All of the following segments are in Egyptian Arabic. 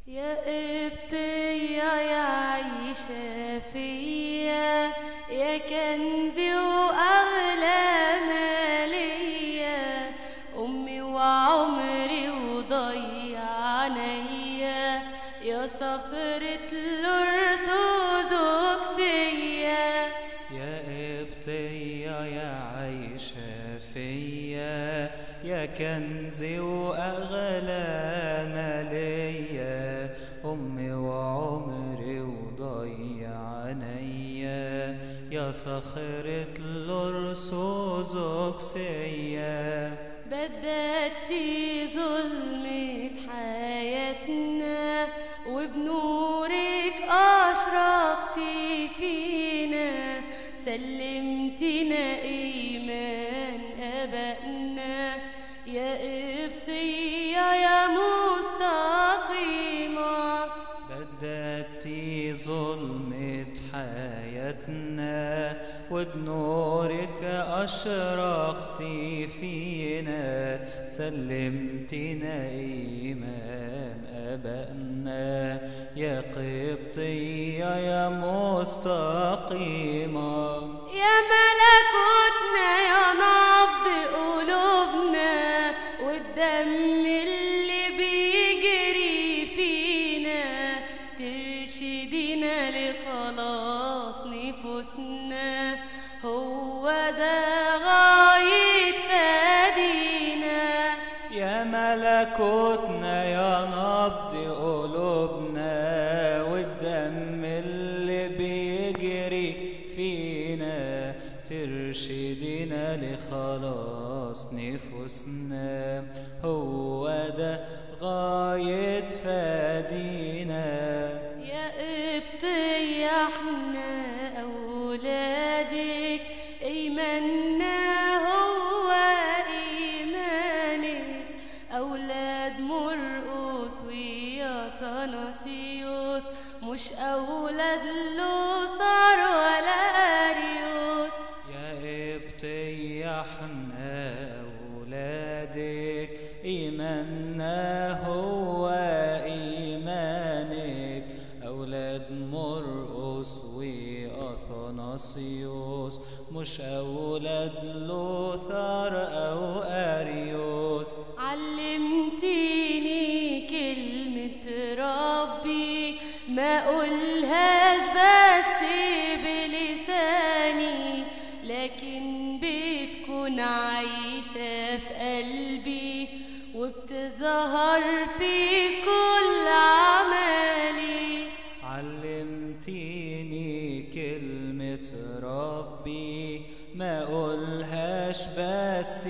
يا قبطية يا عايشة فيا يا كنزي وأغلى مالية أمي وعمري وضيع عينيا يا صخرة الأرثوذكسية يا قبطية يا عايشة فيا يا كنزي وأغلى مالية أمي وعمري وضيع عينيا يا صخرة الأرثوذكسية بددتي ظلمة حياتنا وبنورك أشرقتي فينا سلمتنا إيمان أبائنا يا قبطية يا مستقيمة بددتي ظلمة حياتنا وبنورك أشرقتي فينا سلمتنا إيمان أبائنا يا قبطية يا مستقيمة يا ملكوتنا يا نبض قلوبنا والدم اللي بيجري فينا ترشدينا لخلاص نفوسنا هو ده غاية فادينا يا ملكوتنا يا نبض قلوبنا والدم اللي بيجري فينا ترشدنا لخلاص نفوسنا هو ده غاية فادينا يا قبطي احنا أولادك إيماننا هو إيمانك أولاد مرقس ويا صناسيوس مش أولاد لوثر ولا أريوس يا قبطي احنا أولادك إيماننا هو إيمانك أولاد مرقس وأثناسيوس مش أولاد لوثر أو أريوس علمتيني كلمة ربي ما أقولهاش بس بلساني لكن بتكون عايشة في قلبي وبتظهر في كل عملي علمتيني كلمة ربي ما أقولهاش بس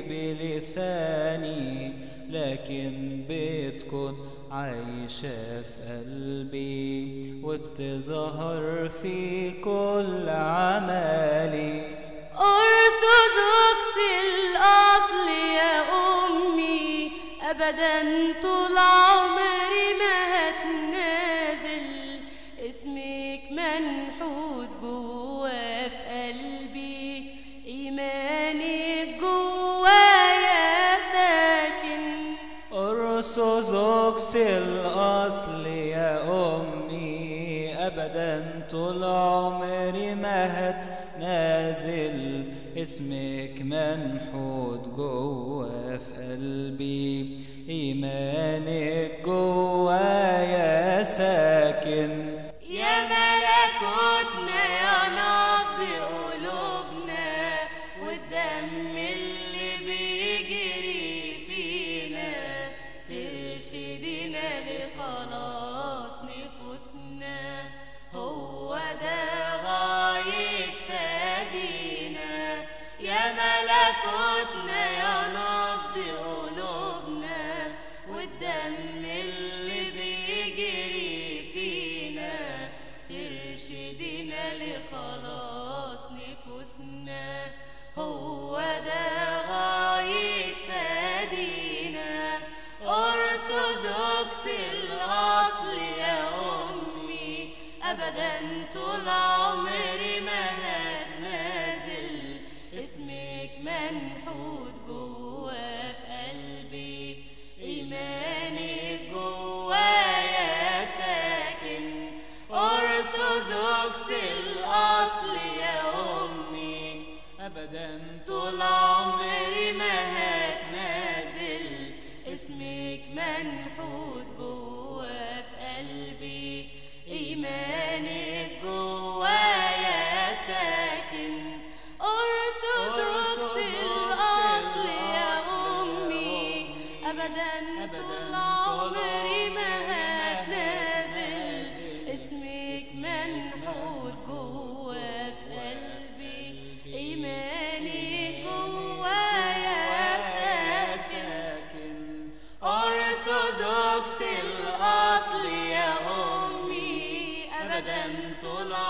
بلساني لكن بتكون عايشة في قلبي وبتظهر في كل عملي أرثوذكس الأصل يا أمي أبدا طول عمري ما هتنازل اسمك منحوت جوا في قلبي إيمانك جوايا ساكن أرثوذكس الأصل يا أمي أبدا طول عمري ما هتنازل اسمك منحوت جوا في قلبي إيمانك جوايا ساكن يا ملكوتنا يا نبض قلوبنا والدم اللي بيجري فينا ترشدنا لخلاص نفوسنا هو ده غاية فادينا يا ملكوتنا يا نبض قلوبنا والدم اللي بيجري فينا ترشدنا لخلاص نفوسنا هو ده غاية فادينا أرثوذكس الأصل يا أمي أبدا طول عمري ما هتنازل اسمك منحوت جوا في قلبي إيمانك جوايا أرثوذكس الأصل يا أمي أبدا طول عمري ما هتنازل اسمك منحوت جوا في قلبي إيمانك جوايا ساكن أرثوذكس الأصل يا أمي أبدا طول عمري ما هتنازل اسمك منحوت جوا في قلبي إيماني جوايا ساكن أرثوذكس الأصل يا أمي أبدا طول